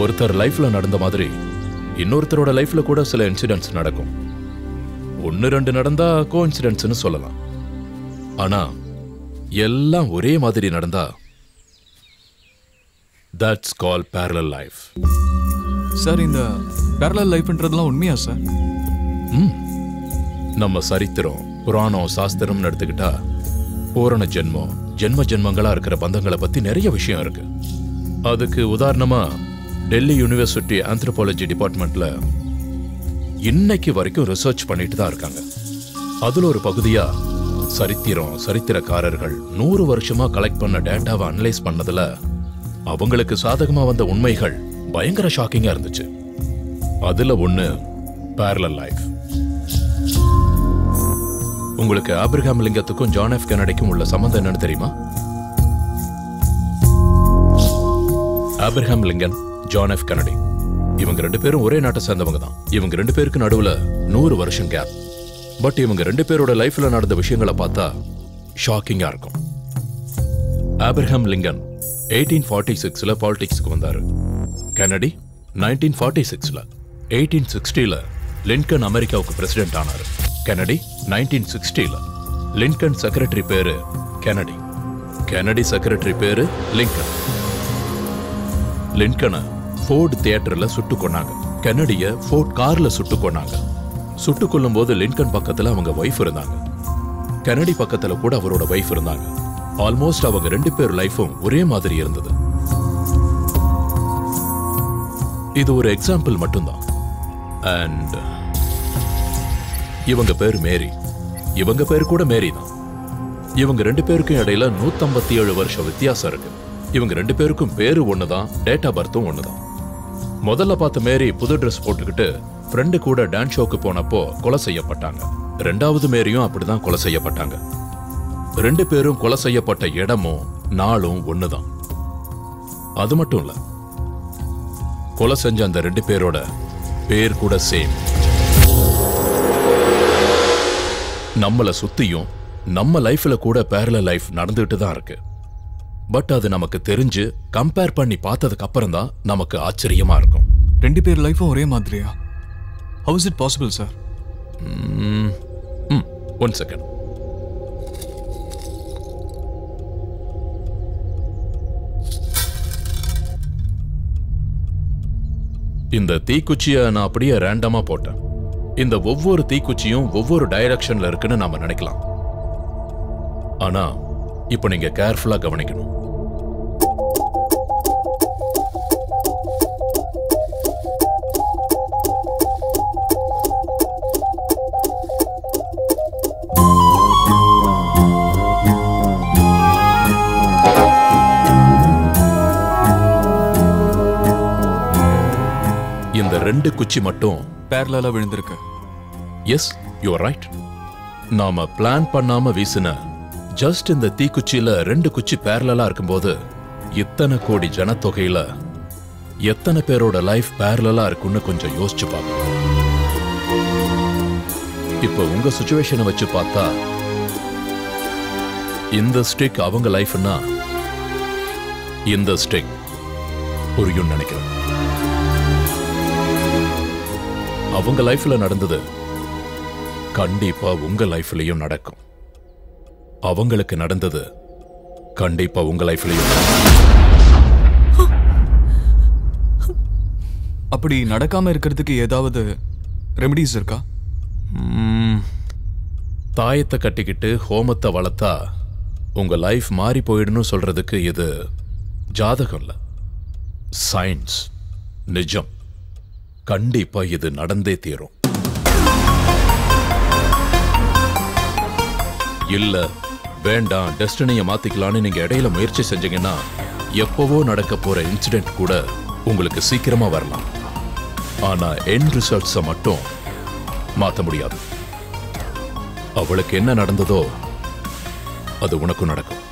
ஒருத்தர் லைஃப்ல நடந்த மாதிரி இன்னொருத்தரோட லைஃப்ல கூட சில இன்சிடென்ட்ஸ் நடக்கும் ஒன்னு ரெண்டு நடந்தா கோ இன்சிடென்ட்ஸ்னு சொல்லலாம் ஆனா எல்லாம் ஒரே மாதிரி நடந்தா that's call parallel life sir இந்த பேரலல் லைஃப்ன்றதுலாம் உண்மையா சார் ம் நம்ம சரித்திரம் புராணம் சாஸ்திரம்னு எடுத்துக்கிட்டா பூரண ஜென்மம் ஜென்ம ஜென்மங்களா இருக்கிற பந்தங்களை பத்தி நிறைய விஷயம் இருக்கு அதுக்கு உதாரணமா டெல்லி யூனிவர்சிட்டி ஆந்த்ரோபாலஜி டிபார்ட்மெண்ட்ல இன்னைக்கு வரைக்கும் ரிசர்ச் பண்ணிட்டு தான் இருக்காங்க அதுல ஒரு பகுதியா சரித்திரம் சரித்திரக்காரர்கள் நூறு வருஷமா கலெக்ட் பண்ண டேட்டாவை அனலைஸ் பண்ணதுல அவங்களுக்கு சாதகமா வந்த உண்மைகள் பயங்கர ஷாக்கிங்கா இருந்துச்சு அதுல ஒண்ணு parallel லைஃப் உங்களுக்கு ஆபிரகாம் லிங்கத்துக்கும் ஜான் எஃப் கெனடிக்கும் உள்ள சம்பந்தம் என்னன்னு தெரியுமா Abraham Lincoln John F Kennedy இவங்க ரெண்டு பேரும் ஒரே நாட்டை சேர்ந்தவங்க தான் இவங்க ரெண்டு பேருக்கு நடுவுல நூறு வருஷம் கேப் பட் இவங்க ரெண்டு பேரோட லைஃப்ல நடந்த விஷயங்களை பார்த்தா ஷாக்கிங்கா இருக்கும் ஆபிரகாம் லிங்கன் எயிட்டீன் ஃபார்ட்டி சிக்ஸ்ல பாலிடிக்ஸ்க்கு வந்தாரு கெனடி நைன்டீன் ஃபார்ட்டி சிக்ஸ்ல எயிட்டீன் சிக்ஸ்டில லின்கன் அமெரிக்காவுக்கு பிரசிடென்ட் ஆனாரு கெனடி நைன்டீன் சிக்ஸ்டில லின்கன் செக்ரட்டரி பேரு கெனடி கெனடி செக்ரட்டரி பேரு லிங்கன் லின்கனை ஃபோர்ட் தியேட்டர்ல சுட்டு கொன்னாங்க கெனடிய ஃபோர்ட் கார்ல சுட்டு கொன்னாங்க சுட்டு கொல்லும் போது லின்கன் பக்கத்துல அவங்க ஒய்ஃப் இருந்தாங்க கெனடி பக்கத்துல கூட அவரோட ஒய்ஃப் இருந்தாங்க ஆல்மோஸ்ட் அவங்க ரெண்டு பேர் லைஃபும் ஒரே மாதிரி இருந்தது இது ஒரு எக்ஸாம்பிள் மட்டும்தான் அண்ட் இவங்க பேர் மேரி இவங்க பேர் கூட மேரி தான் இவங்க ரெண்டு பேருக்கும் இடையில 157 ஏழு வருஷம் வித்தியாசம் இருக்கு இவங்க ரெண்டு பேருக்கும் பேரு ஒண்ணுதான் டேட் ஆஃப் பர்த்தும் ஒண்ணுதான் முதல்ல பார்த்த மேரி புது ட்ரெஸ் போட்டுக்கிட்டு ஃப்ரெண்டு கூட டான்ஸ் ஷோக்கு போனப்போ கொலை செய்யப்பட்டாங்க ரெண்டாவது மேரியும் அப்படிதான் கொலை செய்யப்பட்டாங்க ரெண்டு பேரும் கொலை செய்யப்பட்ட இடமும் நாளும் ஒண்ணுதான் அது மட்டும் இல்ல கொலை செஞ்ச அந்த ரெண்டு பேரோட பேர் கூட சேம் நம்மள சுத்தியும் நம்ம லைஃப்ல கூட பேரல லைஃப் நடந்துகிட்டு தான் இருக்கு பட் அது நமக்கு தெரிஞ்சு கம்பேர் பண்ணி பார்த்ததுக்கு அப்புறம் தான் நமக்கு ஆச்சரியமா இருக்கும் ரெண்டு பேர் லைஃபும் ஒரே மாதிரியா how is it possible sir ம் ஒன் செகண்ட் இந்த தீக்குச்சியை நான் அப்படியே ரேண்டமா போட்டேன் இந்த ஒவ்வொரு தீக்குச்சியும் ஒவ்வொரு டைரக்ஷன்ல இருக்குன்னு நாம நினைக்கலாம் ஆனா இப்போ நீங்க கேர்ஃபுல்லா கவனிக்கணும் இந்த ரெண்டு குச்சி மட்டும் பேரலாக விழுந்திருக்கு எஸ் யூஆர் ரைட் நாம பிளான் பண்ணாம வீசின ஜஸ்ட் இந்த தீக்குச்சியில ரெண்டு குச்சி பேரலா இருக்கும்போது இத்தனை கோடி ஜனத்தொகையில எத்தனை பேரோட லைஃப் பேரலா இருக்குன்னு கொஞ்சம் யோசிச்சு பார்க்கணும் இப்போ உங்க சுச்சுவேஷனை வச்சு பார்த்தா இந்த ஸ்டிக் அவங்க லைஃப்னா இந்த ஸ்டிக் புரியும் நினைக்கிறேன் அவங்க லைஃப்ல நடந்தது கண்டிப்பா உங்க லைஃப்லயும் நடக்கும் அவங்களுக்கு நடந்தது கண்டிப்பா உங்க லைஃப்லயும் அப்படி நடக்காம இருக்கிறதுக்கு ஏதாவது ரெமெடிஸ் இருக்கா ம், தாயத்தை கட்டிக்கிட்டு ஹோமத்தை வளர்த்தா உங்க லைஃப் மாறி போயிடுன்னு சொல்றதுக்கு இது ஜாதகம் இல்ல சயின்ஸ் நிஜம் கண்டிப்பா இது நடந்தே தீரும் இல்ல வேண்டாம் டெஸ்டினியை மாத்திக்கலாம்னு நீங்க இடையில முயற்சி செஞ்சீங்கன்னா எப்பவோ நடக்க போற இன்சிடென்ட் கூட உங்களுக்கு சீக்கிரமா வரலாம் ஆனா என் ரிசல்ட்ஸை மட்டும் மாத்த முடியாது அவளுக்கு என்ன நடந்ததோ அது உனக்கும் நடக்கும்